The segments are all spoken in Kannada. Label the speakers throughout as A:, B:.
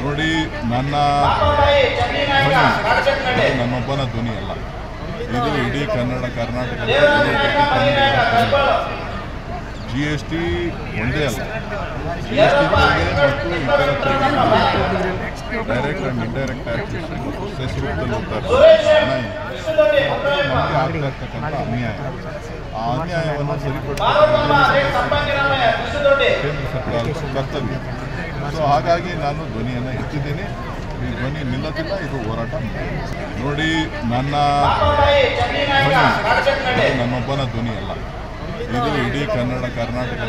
A: ನೋಡಿ ನನ್ನ ಧ್ವನಿ ಇದು ನನ್ನೊಬ್ಬನ ಧ್ವನಿ ಅಲ್ಲ ಇದು ಇಡೀ Kannada Karnataka G S T ಒಂದೇ ಅಲ್ಲ ಜಿ ಎಸ್ ಟಿ ಮತ್ತು ಇತರ ಡೈರೆಕ್ಟ್ ಆ್ಯಂಡ್ ಇಂಡೈರೆಕ್ಟ್ ಟ್ಯಾಕ್ಸಸ್ ಮತ್ತು ಸೆಸ್ ರೂಪದಲ್ಲಿ ಹೋಗ್ತಾರೆ ನಮಗೆ ಆಗ್ತಾ ಇರ್ತಕ್ಕಂಥ ಅನ್ಯಾಯ ಆ ಅನ್ಯಾಯವನ್ನು ಸರಿಪಡಿಸಬೇಕು ಕೇಂದ್ರ ಸರ್ಕಾರದ ಕರ್ತವ್ಯ ಸೊ ಹಾಗಾಗಿ ನಾನು ಧ್ವನಿಯನ್ನು ಎತ್ತಿದ್ದೀನಿ ಈ ಧ್ವನಿ ನಿಲ್ಲದಿಲ್ಲ ಇದು ಹೋರಾಟ ಮುಂದುವರಿಯುತ್ತೆ. ನೋಡಿ ನನ್ನ ಧ್ವನಿ ಇದು ನನ್ನೊಬ್ಬನ ಧ್ವನಿ ಅಲ್ಲ ಇದು ಇಡೀ Kannada Karnataka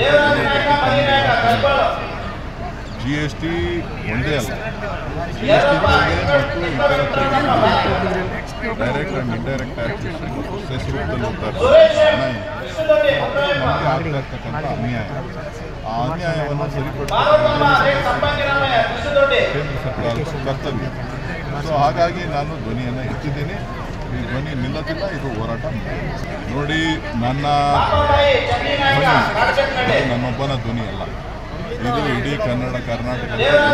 A: G S T ಒಂದೇ ಅಲ್ಲ ಜಿ ಎಸ್ ಟಿ ಮತ್ತು ಇತರ ಡೈರೆಕ್ಟ್ ಆ್ಯಂಡ್ ಇಂಡೈರೆಕ್ಟ್ ಟ್ಯಾಕ್ಸಸ್ ಮತ್ತು ಸೆಸ್ ರೂಪದಲ್ಲಿ ಹೋಗ್ತಾರೆ ನಮಗೆ ಆಗ್ತಾ ಇರ್ತಕ್ಕಂಥ ಅನ್ಯಾಯ ಆ ಅನ್ಯಾಯವನ್ನು ಸರಿಪಡಿಸಬೇಕು ಕೇಂದ್ರ ಸರ್ಕಾರದ ಕರ್ತವ್ಯ ಸೊ ಹಾಗಾಗಿ ನಾನು ಧ್ವನಿಯನ್ನು ಎತ್ತಿದ್ದೀನಿ ಈ ಧ್ವನಿ ನಿಲ್ಲದಿಲ್ಲ ಇದು ಹೋರಾಟ ಮುಂದುವರಿಯುತ್ತೆ. ನೋಡಿ ನನ್ನ ಧ್ವನಿ ಇದು ನನ್ನೊಬ್ಬನ ಧ್ವನಿ ಅಲ್ಲ ಇದು ಇಡೀ Kannada Karnataka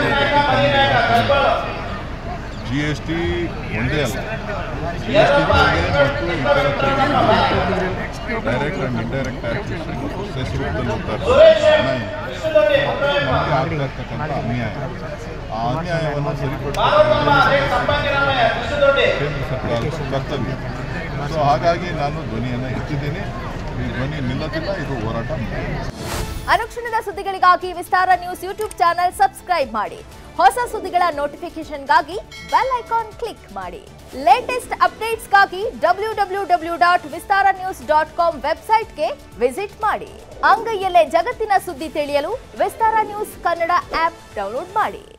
A: G S T ಒಂದೇ ಅಲ್ಲ ಜಿ ಎಸ್ ಟಿ ಮತ್ತು ಇತರ ಡೈರೆಕ್ಟ್ ಆ್ಯಂಡ್ ಇಂಡೈರೆಕ್ಟ್ ಟ್ಯಾಕ್ಸಸ್ ಮತ್ತು ಸೆಸ್ ರೂಪದಲ್ಲಿ ಹೋಗ್ತಾರೆ ನಮಗೆ ಆಗ್ತಾ ಇರ್ತಕ್ಕಂಥ ಅನ್ಯಾಯ ಆ ಅನ್ಯಾಯವನ್ನು ಸರಿಪಡಿಸಬೇಕು ಕೇಂದ್ರ ಸರ್ಕಾರದ ಕರ್ತವ್ಯ ಸೊ ಹಾಗಾಗಿ ನಾನು ಧ್ವನಿಯನ್ನು ಎತ್ತಿದ್ದೀನಿ ಈ ಧ್ವನಿ ನಿಲ್ಲದಿಲ್ಲ ಇದು ಹೋರಾಟ ಮುಂದುವರಿಯುತ್ತೆ.
B: ಅನುಕ್ಷಣದ ಸುದ್ದಿಗಳಿಗಾಗಿ Vistara news YouTube channel subscribe ಮಾಡಿ ಹೊಸ ಸುದ್ದಿಗಳ ನೋಟಿಫಿಕೇಶನ್ಗಾಗಿ ಬೆಲ್ ಐಕಾನ್ ಕ್ಲಿಕ್ ಮಾಡಿ ಲೇಟೆಸ್ಟ್ ಅಪ್ಡೇಟ್ಸ್ಗಾಗಿ W W W dot Vistara news dot com ವೆಬ್ಸೈಟ್ಗೆ ವಿಸಿಟ್ ಮಾಡಿ ಅಂಗೈಯಲ್ಲೇ ಜಗತ್ತಿನ ಸುದ್ದಿ ತಿಳಿಯಲು Vistara news Kannada app download ಮಾಡಿ